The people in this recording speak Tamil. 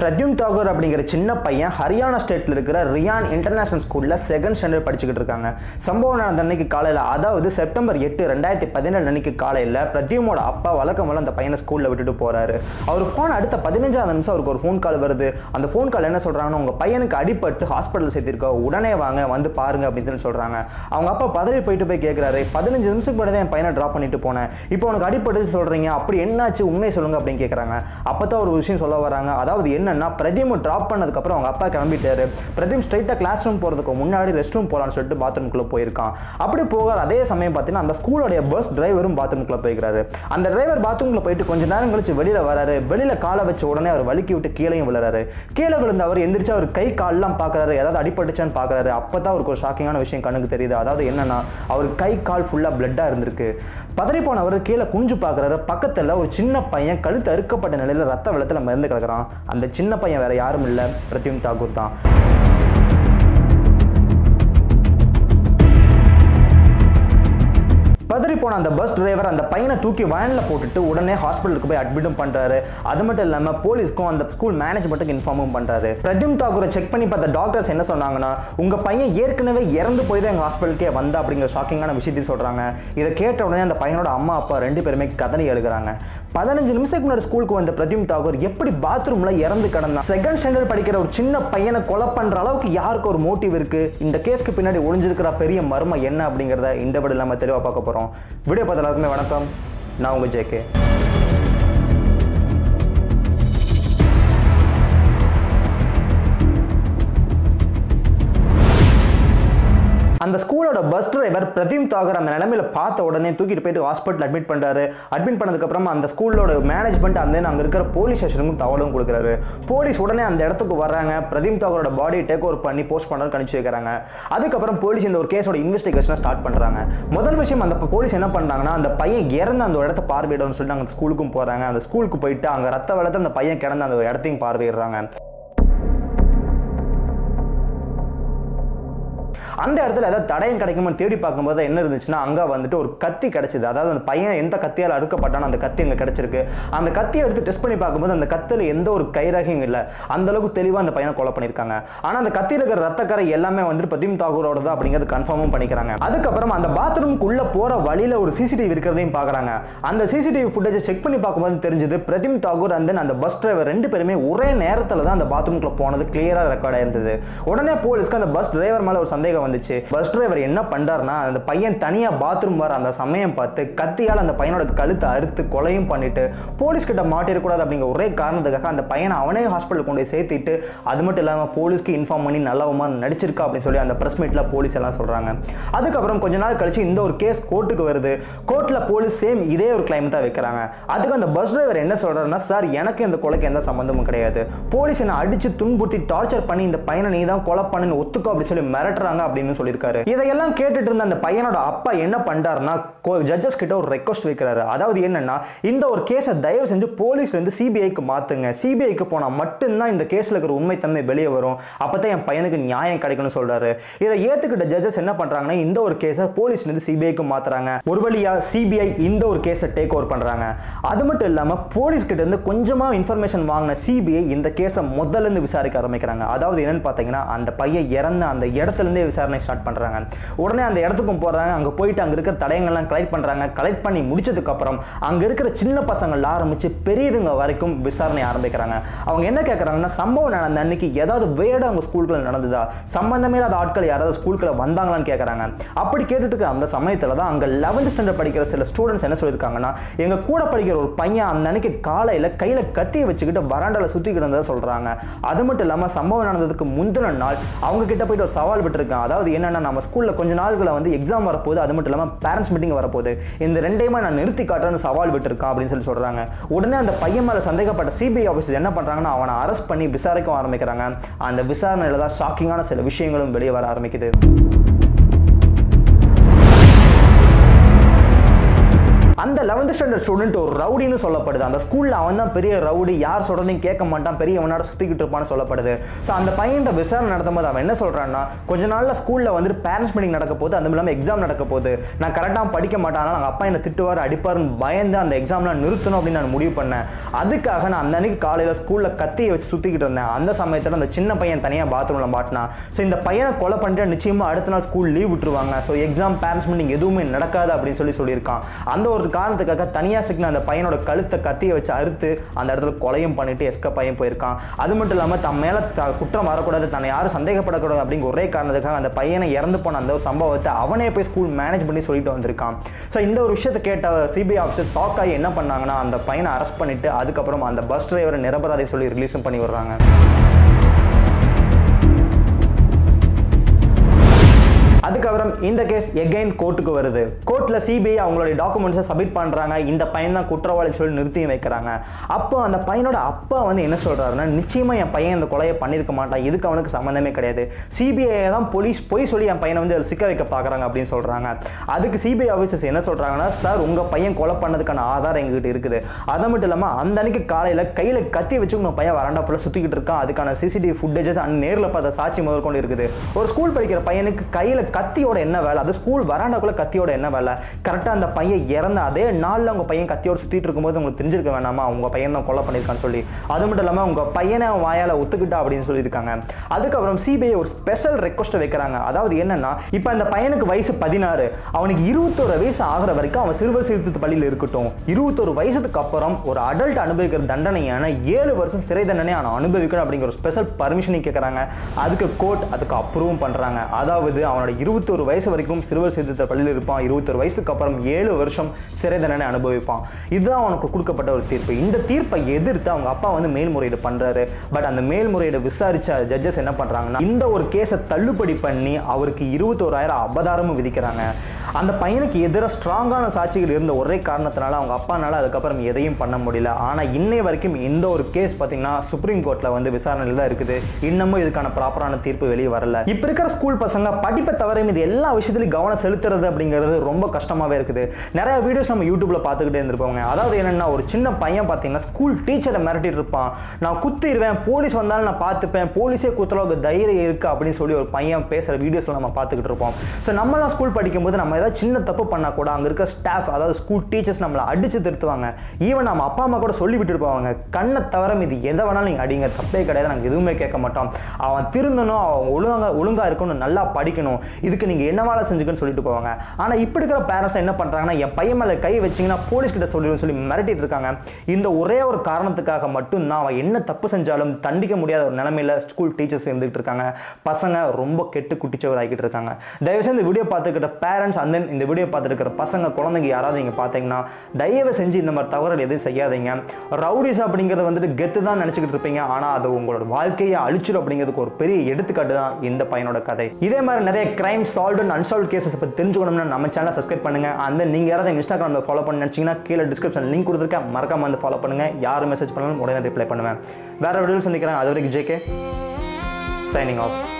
பிரத்யும் தாகூர் அப்படிங்கிற சின்ன பையன் ஹரியானா ஸ்டேட்டில் இருக்கிற ரியான் இன்டர்நேஷனல் ஸ்கூலில் செகண்ட் ஸ்டாண்டர்ட் படிச்சுக்கிட்டு இருக்காங்க சம்பவம் நடந்த அன்னைக்கு காலையில் அதாவது செப்டம்பர் எட்டு ரெண்டாயிரத்தி பதினேழு அன்னைக்கு காலையில் பிரத்யுமோட அப்பா வழக்கம் போல அந்த பையனை ஸ்கூலில் விட்டுட்டு போறாரு அவர் போன அடுத்த பதினஞ்சாவது நிமிஷம் அவருக்கு ஒரு ஃபோன் கால் வருது அந்த ஃபோன் கால் என்ன சொல்றாங்கன்னா உங்க பையனுக்கு அடிபட்டு ஹாஸ்பிட்டல் சேர்த்திருக்கோம் உடனே வாங்க வந்து பாருங்க அப்படின்னு சொல்லி சொல்றாங்க அவங்க அப்பா பதறி போயிட்டு போய் கேட்குறாரு பதினஞ்சு நிமிஷத்துக்கு முன்னாடி தான் என் பையனை ட்ராப் பண்ணிட்டு போனேன் இப்போ உனக்கு அடிபட்டு சொல்றீங்க அப்படி என்னாச்சு உண்மையை சொல்லுங்க அப்படின்னு கேட்குறாங்க அப்போ தான் ஒரு விஷயம் சொல்ல வராங்க அதாவது என்னன்னா பிரதீம் ட்ராப் பண்ணதுக்கப்புறம் அவங்க அப்பா கிளம்பிட்டாரு பிரதீம் ஸ்ட்ரைட்டாக கிளாஸ் ரூம் போகிறதுக்கு முன்னாடி ரெஸ்ட் ரூம் போகலான்னு சொல்லிட்டு பாத்ரூம்குள்ளே போயிருக்கான் அப்படி போகிற அதே சமயம் பார்த்தீங்கன்னா அந்த ஸ்கூலோடைய பஸ் டிரைவரும் பாத்ரூம்குள்ளே போயிருக்காரு அந்த டிரைவர் பாத்ரூம்குள்ளே போயிட்டு கொஞ்ச நேரம் கழிச்சு வெளியில் வராரு வெளியில் காலை வச்ச உடனே அவர் வலிக்கி விட்டு கீழேயும் விழுறாரு கீழே விழுந்த அவர் எந்திரிச்சு அவர் கை கால்லாம் பார்க்குறாரு ஏதாவது அடிபட்டுச்சான்னு பார்க்குறாரு அப்போ தான் அவருக்கு ஒரு ஷாக்கிங்கான விஷயம் கண்ணுக்கு தெரியுது அதாவது என்னன்னா அவர் கை கால் ஃபுல்லாக பிளட்டாக இருந்திருக்கு பதறி போனவர் கீழே குனிஞ்சு பார்க்குறாரு பக்கத்தில் ஒரு சின்ன பையன் கழுத்து அறுக்கப்பட்ட நிலையில் ரத்த வெள்ளத்தில் மருந்து கிடக்குறான் அந்த சின்ன பையன் வேற யாரும் இல்லை பிரத்யும் தாக்கூர் தான் பதறி போன அந்த பஸ் டிரைவர் அந்த பையனை தூக்கி வேனில் போட்டுட்டு உடனே ஹாஸ்பிட்டலுக்கு போய் அட்மிட்டும் பண்ணுறாரு அது மட்டும் இல்லாமல் போலீஸ்க்கும் அந்த ஸ்கூல் மேனேஜ்மெண்ட்டுக்கு இன்ஃபார்மும் பண்ணுறாரு பிரத்யும் தாக்கூரை செக் பண்ணி பார்த்த டாக்டர்ஸ் என்ன சொன்னாங்கன்னா உங்கள் பையன் ஏற்கனவே இறந்து போய் தான் எங்கள் ஹாஸ்பிட்டலுக்கே வந்தா அப்படிங்கிற ஷாக்கிங்கான விஷயத்தையும் சொல்கிறாங்க இதை கேட்ட உடனே அந்த பையனோட அம்மா அப்பா ரெண்டு பேருமே கதறி எழுதுறாங்க பதினஞ்சு நிமிஷத்துக்கு முன்னாடி ஸ்கூலுக்கு வந்த பிரத்யும் தாக்கூர் எப்படி பாத்ரூமில் இறந்து கிடந்தான் செகண்ட் ஸ்டாண்டர்ட் படிக்கிற ஒரு சின்ன பையனை கொலை பண்ணுற அளவுக்கு யாருக்கு ஒரு மோட்டிவ் இருக்குது இந்த கேஸ்க்கு பின்னாடி ஒளிஞ்சிருக்கிற பெரிய மர்மம் என்ன அப்படிங்கிறத இந்த விட நம்ம தெளிவாக பார்க்க போகிறோம் வீடியோ பார்த்த எல்லாருக்குமே வணக்கம் நான் உங்கள் ஜேகே அந்த ஸ்கூலோட பஸ் டிரைவர் பிரதீம் தாகர் அந்த நிலைமையில பார்த்த உடனே தூக்கிட்டு போயிட்டு ஹாஸ்பிட்டல் அட்மிட் பண்ணுறாரு அட்மிட் பண்ணதுக்கப்புறமா அந்த ஸ்கூலோட மேனேஜ்மெண்ட் அந்த அங்கே இருக்கிற போலீஸ் ஸ்டேஷனுக்கும் தகவலும் கொடுக்குறாரு போலீஸ் உடனே அந்த இடத்துக்கு வர்றாங்க பிரதீம் தாகரோட பாடி டேக் ஓவர் பண்ணி போஸ்ட் பண்ண கணிச்சு வைக்கிறாங்க அதுக்கப்புறம் போலீஸ் இந்த ஒரு கேஸோட இன்வெஸ்டிகேஷனை ஸ்டார்ட் பண்ணுறாங்க முதல் விஷயம் அந்த போலீஸ் என்ன பண்ணுறாங்கன்னா அந்த பையன் இறந்த அந்த இடத்த பார்வையிடணும்னு சொல்லிட்டு அந்த ஸ்கூலுக்கும் போகிறாங்க அந்த ஸ்கூலுக்கு போயிட்டு அங்கே ரத்த வெள்ளத்தில் அந்த பையன் கிடந்த அந்த இடத்தையும் பார்வையிடுறாங்க அந்த இடத்துல ஏதாவது தடயம் கிடைக்குமான்னு தேடி பார்க்கும்போது என்ன இருந்துச்சுன்னா அங்கே வந்துட்டு ஒரு கத்தி கிடைச்சிது அதாவது அந்த பையன் எந்த கத்தியால் அறுக்கப்பட்டானோ அந்த கத்தி அங்கே கிடைச்சிருக்கு அந்த கத்தியை எடுத்து டெஸ்ட் பண்ணி பார்க்கும்போது அந்த கத்தியில் எந்த ஒரு கைரகையும் இல்லை அந்த அளவுக்கு தெளிவாக அந்த பையனை கொலை பண்ணியிருக்காங்க ஆனால் அந்த கத்தியில் இருக்கிற ரத்தக்கரை எல்லாமே வந்துட்டு பிரதீம் தாகூரோட தான் அப்படிங்கிறது கன்ஃபார்மும் பண்ணிக்கிறாங்க அதுக்கப்புறம் அந்த பாத்ரூம்குள்ளே போகிற வழியில் ஒரு சிசிடிவி இருக்கிறதையும் பார்க்குறாங்க அந்த சிசிடிவி ஃபுட்டேஜை செக் பண்ணி பார்க்கும்போது தெரிஞ்சது பிரதீம் தாகூர் அண்ட் அந்த பஸ் டிரைவர் ரெண்டு பேருமே ஒரே நேரத்தில் தான் அந்த பாத்ரூம்குள்ளே போனது கிளியராக ரெக்கார்ட் ஆயிருந்தது உடனே போலீஸ்க்கு அந்த பஸ் டிரைவர் மேலே ஒரு சந்தேகம் வந்துச்சு பஸ் டிரைவர் என்ன பண்றாருன்னா அந்த பையன் தனியா பாத்ரூம் வர அந்த சமயம் பார்த்து கத்தியால் அந்த பையனோட கழுத்தை அறுத்து கொலையும் பண்ணிட்டு போலீஸ் கிட்ட மாட்டிருக்கூடாது அப்படிங்கிற ஒரே காரணத்துக்காக அந்த பையனை அவனே ஹாஸ்பிட்டல் கொண்டு போய் சேர்த்திட்டு அது மட்டும் இல்லாமல் போலீஸ்க்கு இன்ஃபார்ம் பண்ணி நல்லவமா நடிச்சிருக்கா அப்படின்னு சொல்லி அந்த பிரஸ் மீட்ல போலீஸ் எல்லாம் சொல்றாங்க அதுக்கப்புறம் கொஞ்ச நாள் கழிச்சு இந்த ஒரு கேஸ் கோர்ட்டுக்கு வருது கோர்ட்ல போலீஸ் சேம் இதே ஒரு கிளைம் தான் வைக்கிறாங்க அதுக்கு அந்த பஸ் டிரைவர் என்ன சொல்றாருன்னா சார் எனக்கு இந்த கொலைக்கு எந்த சம்பந்தமும் கிடையாது போலீஸ் என்ன அடிச்சு துன்புறுத்தி டார்ச்சர் பண்ணி இந்த பையனை நீ தான் கொலை பண்ணு ஒத்துக்கோ அப்படின்னு சொல்லி மிரட்டுறாங்க அப்படின்னு சொல்லியிருக்காரு இதையெல்லாம் கேட்டுட்டு இருந்த அந்த பையனோட அப்பா என்ன பண்றாருன்னா ஜட்ஜஸ் கிட்ட ஒரு ரெக்வஸ்ட் வைக்கிறாரு அதாவது என்னன்னா இந்த ஒரு கேஸை தயவு செஞ்சு போலீஸ்ல இருந்து சிபிஐக்கு மாத்துங்க சிபிஐக்கு போனா மட்டும்தான் இந்த கேஸ்ல இருக்கிற உண்மைத்தன்மை வெளியே வரும் அப்பதான் என் பையனுக்கு நியாயம் கிடைக்கும்னு சொல்றாரு இதை ஏத்துக்கிட்ட ஜட்ஜஸ் என்ன பண்றாங்கன்னா இந்த ஒரு கேஸை போலீஸ்ல இருந்து சிபிஐக்கு மாத்துறாங்க ஒரு வழியா சிபிஐ இந்த ஒரு கேஸை டேக் ஓவர் பண்றாங்க அது மட்டும் இல்லாம போலீஸ் கிட்ட இருந்து கொஞ்சமா இன்ஃபர்மேஷன் வாங்கின சிபிஐ இந்த கேஸை முதல்ல இருந்து விசாரிக்க ஆரம்பிக்கிறாங்க அதாவது என்னன்னு பாத்தீங்கன்னா அந்த பையன் இறந்த அந்த இடத்துல இருந்தே விசாரணை ஸ்டார்ட் பண்றாங்க உடனே அந்த இடத்துக்கும் போறாங்க அங்க போயிட்டு அங்க இருக்கிற தடயங்கள்லாம் கலெக்ட் பண்றாங்க கலெக்ட் பண்ணி முடிச்சதுக்கு அப்புறம் அங்க இருக்கிற சின்ன பசங்கள்ல ஆரம்பிச்சு பெரியவங்க வரைக்கும் விசாரணை ஆரம்பிக்கிறாங்க அவங்க என்ன கேட்கறாங்கன்னா சம்பவம் நடந்த அன்னைக்கு ஏதாவது வேட அவங்க ஸ்கூலுக்குள்ள நடந்ததா சம்பந்தமே இல்லாத ஆட்கள் யாராவது ஸ்கூலுக்குள்ள வந்தாங்களான்னு கேட்கறாங்க அப்படி கேட்டுட்டு இருக்க அந்த சமயத்துல தான் அங்க லெவன்த் ஸ்டாண்டர்ட் படிக்கிற சில ஸ்டூடெண்ட்ஸ் என்ன சொல்லியிருக்காங்கன்னா எங்க கூட படிக்கிற ஒரு பையன் அந்த அன்னைக்கு காலையில கையில கத்தியை வச்சுக்கிட்டு வராண்டால சுத்திக்கிட்டு இருந்ததா சொல்றாங்க அது மட்டும் இல்லாம சம்பவம் நடந்ததுக்கு முந்தின நாள் அவங்க கிட்ட போயிட்டு ஒரு சவால் விட்டுருக்கான் அதாவது என்னன்னா நம்ம ஸ்கூல்ல கொஞ்ச நாள்களை வந்து எக்ஸாம் வரப்போகுது அது மட்டும் இல்லாமல் பேரண்ட்ஸ் மீட்டிங் வரப்போகுது இந்த ரெண்டையுமே நான் நிறுத்தி காட்டுறேன்னு சவால் விட்டுருக்கான் அப்படின்னு சொல்லி சொல்றாங்க உடனே அந்த பையன் மேலே சந்தேகப்பட்ட சிபிஐ ஆஃபீஸர் என்ன பண்றாங்கன்னா அவனை அரெஸ்ட் பண்ணி விசாரிக்க ஆரம்பிக்கிறாங்க அந்த விசாரணையில தான் ஷாக்கிங்கான சில விஷயங்களும் வெளியே வர ஆரம்பிக்குது அந்த லெவன்த் ஸ்டாண்டர்ட் ஸ்டூடெண்ட் ஒரு ரவுடின்னு சொல்லப்படுது அந்த ஸ்கூலில் அவன் தான் பெரிய ரவுடி யார் சொல்கிறதையும் கேட்க மாட்டான் பெரிய அவனோட சுற்றிக்கிட்டு இருப்பான்னு சொல்லப்படுது ஸோ அந்த பையன்கிட்ட விசாரணை நடத்தும் போது அவன் என்ன சொல்கிறான்னா கொஞ்ச நாளில் ஸ்கூலில் வந்துட்டு பேரண்ட்ஸ் மீட்டிங் நடக்க போகுது அதுவும் இல்லாமல் எக்ஸாம் நடக்க போகுது நான் கரெக்டாக படிக்க மாட்டேன் அதனால் எங்கள் அப்பா என்னை திட்டுவார் அடிப்பார்னு பயந்து அந்த எக்ஸாம்லாம் நிறுத்தணும் அப்படின்னு நான் முடிவு பண்ணேன் அதுக்காக நான் அந்த அன்னைக்கு காலையில் ஸ்கூலில் கத்தியை வச்சு சுற்றிக்கிட்டு இருந்தேன் அந்த சமயத்தில் அந்த சின்ன பையன் தனியாக பாத்ரூமில் மாட்டினான் ஸோ இந்த பையனை கொலை பண்ணிட்டு நிச்சயமாக அடுத்த நாள் ஸ்கூல் லீவ் விட்டுருவாங்க ஸோ எக்ஸாம் பேரண்ட்ஸ் மீட்டிங் எதுவுமே நடக்காது அப்படின்னு சொல்லி சொல்லியிருக்கான் அந்த ஒரு காரணத்துக்காக தனியாக சிக்கின அந்த பையனோட கழுத்தை கத்தியை வச்சு அறுத்து அந்த இடத்துல கொலையும் பண்ணிட்டு எஸ்கப் பையன் போயிருக்கான் அது மட்டும் இல்லாமல் தன் மேலே த- குற்றம் வரக்கூடாது தன்னை யாரும் சந்தேகப்படக்கூடாது அப்படிங்கிற ஒரே காரணத்துக்காக அந்த பையனை இறந்து போன அந்த ஒரு சம்பவத்தை அவனே போய் ஸ்கூல் மேனேஜ் பண்ணி சொல்லிட்டு வந்திருக்கான் ஸோ இந்த ஒரு விஷயத்தை கேட்ட சிபிஐ ஆஃபீஸர் ஷாக் ஆகி என்ன பண்ணாங்கன்னா அந்த பையனை அரெஸ்ட் பண்ணிட்டு அதுக்கப்புறம் அந்த பஸ் டிரைவரை நிரபராதி சொல்லி ரிலீஸும் பண்ணி விடுறாங்க அதுக்கப்புறம் இந்த கேஸ் எகைன் கோர்ட்டுக்கு வருது கோர்ட்டில் சிபிஐ அவங்களுடைய டாக்குமெண்ட்ஸை சப்மிட் பண்ணுறாங்க இந்த பையன் தான் குற்றவாளி சொல்லி நிறுத்தியும் வைக்கிறாங்க அப்போ அந்த பையனோட அப்பா வந்து என்ன சொல்கிறாருன்னா நிச்சயமாக என் பையன் இந்த கொலையை பண்ணியிருக்க மாட்டான் இதுக்கு அவனுக்கு சம்மந்தமே கிடையாது சிபிஐ தான் போலீஸ் பொய் சொல்லி என் பையனை வந்து அதில் சிக்க வைக்க பார்க்குறாங்க அப்படின்னு சொல்கிறாங்க அதுக்கு சிபிஐ ஆஃபீஸர்ஸ் என்ன சொல்கிறாங்கன்னா சார் உங்கள் பையன் கொலை பண்ணதுக்கான ஆதாரம் எங்ககிட்ட இருக்குது அது மட்டும் இல்லாமல் அந்த அன்னைக்கு காலையில் கையில் கத்தி வச்சு உங்கள் பையன் வராண்டா ஃபுல்லாக சுற்றிக்கிட்டு இருக்கான் அதுக்கான சிசிடிவி ஃபுட்டேஜஸ் அண்ட் நேரில் பார்த்த சாட்சி முதல் கொண்டு இருக்குது ஒரு ஸ்கூல் படிக்கிற பையனுக்கு கையில் கத்தியோட என்ன வேலை அது ஸ்கூல் வராண்டாக்குள்ள கத்தியோட என்ன வேலை கரெக்டாக அந்த பையன் இறந்த அதே நாளில் உங்கள் பையன் கத்தியோட சுற்றிட்டு இருக்கும்போது உங்களுக்கு தெரிஞ்சிருக்க வேணாமா உங்கள் பையன் தான் கொலை பண்ணியிருக்கான்னு சொல்லி அது மட்டும் இல்லாமல் உங்கள் பையனை அவன் வாயால் ஒத்துக்கிட்டா அப்படின்னு சொல்லியிருக்காங்க அதுக்கப்புறம் சிபிஐ ஒரு ஸ்பெஷல் ரெக்வஸ்ட்டை வைக்கிறாங்க அதாவது என்னன்னா இப்போ அந்த பையனுக்கு வயசு பதினாறு அவனுக்கு இருபத்தோரு வயசு ஆகிற வரைக்கும் அவன் சிறுவர் சீர்திருத்த பள்ளியில் இருக்கட்டும் இருபத்தொரு வயசுக்கு அப்புறம் ஒரு அடல்ட் அனுபவிக்கிற தண்டனையான ஏழு வருஷம் சிறை தண்டனை அவன் அனுபவிக்கணும் அப்படிங்கிற ஒரு ஸ்பெஷல் பர்மிஷனை கேட்குறாங்க அதுக்கு கோர்ட் அதுக்கு அப்ரூவும் பண்ணுறாங்க அதாவது அவனோட இருபத்தொரு வயசு வரைக்கும் சிறுவர் சீர்திருத்த பள்ளியில் இருப்பான் இருபத்தொரு வயசுக்கு அப்புறம் ஏழு வருஷம் சிறை தண்டனை அனுபவிப்பான் இதுதான் அவனுக்கு கொடுக்கப்பட்ட ஒரு தீர்ப்பு இந்த தீர்ப்பை எதிர்த்து அவங்க அப்பா வந்து மேல்முறையீடு பண்றாரு பட் அந்த மேல்முறையீடு விசாரிச்ச ஜட்ஜஸ் என்ன பண்றாங்கன்னா இந்த ஒரு கேஸை தள்ளுபடி பண்ணி அவருக்கு இருபத்தோராயிரம் அபதாரமும் விதிக்கிறாங்க அந்த பையனுக்கு எதிராக ஸ்ட்ராங்கான சாட்சிகள் இருந்த ஒரே காரணத்தினால அவங்க அப்பானால அதுக்கப்புறம் எதையும் பண்ண முடியல ஆனால் இன்னை வரைக்கும் இந்த ஒரு கேஸ் பார்த்தீங்கன்னா சுப்ரீம் கோர்ட்டில் வந்து விசாரணையில் தான் இருக்குது இன்னமும் இதுக்கான ப்ராப்பரான தீர்ப்பு வெளியே வரல இப்போ இருக்கிற ஸ்கூல் பசங்க படிப்பை தவிர இது எல்லா விஷயத்துலையும் கவனம் செலுத்துறது அப்படிங்கிறது ரொம்ப கஷ்டமாகவே இருக்குது நிறைய வீடியோஸ் நம்ம யூடியூப்ல பார்த்துக்கிட்டே இருந்திருப்போங்க அதாவது என்னன்னா ஒரு சின்ன பையன் பார்த்தீங்கன்னா ஸ்கூல் டீச்சரை மிரட்டிட்டு இருப்பான் நான் குத்திடுவேன் போலீஸ் வந்தாலும் நான் பார்த்துப்பேன் போலீஸே குத்துற அளவுக்கு தைரியம் இருக்கு அப்படின்னு சொல்லி ஒரு பையன் பேசுகிற வீடியோஸ்ல நம்ம பார்த்துக்கிட்டு இருப்போம் ஸோ நம்மளாம் ஸ்கூல் படிக்கும்போது நம்ம ஏதாவது சின்ன தப்பு பண்ணால் கூட அங்கே இருக்க ஸ்டாஃப் அதாவது ஸ்கூல் டீச்சர்ஸ் நம்மளை அடிச்சு திருத்துவாங்க ஈவன் நம்ம அப்பா அம்மா கூட சொல்லி விட்டுட்டு போவாங்க கண்ணை தவிர இது எதை வேணாலும் நீங்கள் அடிங்க தப்பே கிடையாது நாங்கள் எதுவுமே கேட்க மாட்டோம் அவன் திருந்தணும் அவன் ஒழுங்கா ஒழுங்கா இருக்கணும் நல்லா படிக்கணும் இதுக்கு நீங்கள் என்ன வேலை செஞ்சுக்கன்னு சொல்லிட்டு போவாங்க ஆனால் இப்போ இருக்கிற பேரண்ட்ஸ் என்ன பண்ணுறாங்கன்னா என் பையன் மேலே கை வச்சிங்கன்னா போலீஸ் கிட்ட சொல்லிடுன்னு சொல்லி மிரட்டிட்டு இருக்காங்க இந்த ஒரே ஒரு காரணத்துக்காக மட்டும்தான் அவன் என்ன தப்பு செஞ்சாலும் தண்டிக்க முடியாத ஒரு நிலைமையில ஸ்கூல் டீச்சர்ஸ் இருந்துகிட்டு இருக்காங்க பசங்க ரொம்ப கெட்டு குட்டிச்சவர் ஆகிட்டு இருக்காங்க தயவுசெய்து இந்த வீடியோ பார்த்துக்கிட்ட பேரண்ட்ஸ் அந்த இந்த வீடியோ பார்த்துருக்கிற பசங்க குழந்தைங்க யாராவது இங்கே பார்த்தீங்கன்னா தயவு செஞ்சு இந்த மாதிரி தவறுகள் எதுவும் செய்யாதீங்க ரவுடிஸ் அப்படிங்கிறத வந்துட்டு கெத்து தான் நினச்சிக்கிட்டு இருப்பீங்க ஆனால் அது உங்களோட வாழ்க்கையை அழிச்சிடும் அப்படிங்கிறதுக்கு ஒரு பெரிய எடுத்துக்காட்டு தான் இந்த பையனோட கதை இதே மாதிரி நிறைய crime solve and unsolved cases பற்றி தெரிஞ்சுக்கணும்னா நம்ம சேனலை சப்ஸ்கிரைப் பண்ணுங்க அந்த நீங்கள் யாராவது இன்ஸ்டாகிராமில் ஃபாலோ பண்ணி நினச்சிங்கன்னா கீழே டிஸ்கிரிப்ஷன் லிங்க் கொடுத்துருக்கேன் மறக்காம வந்து ஃபாலோ பண்ணுங்க யார் மெசேஜ் பண்ணாலும் உடனே ரிப்ளை பண்ணுவேன் வேற வீடியோ சந்திக்கிறேன் அது வரைக்கும் ஜேகே சைனிங் ஆஃப்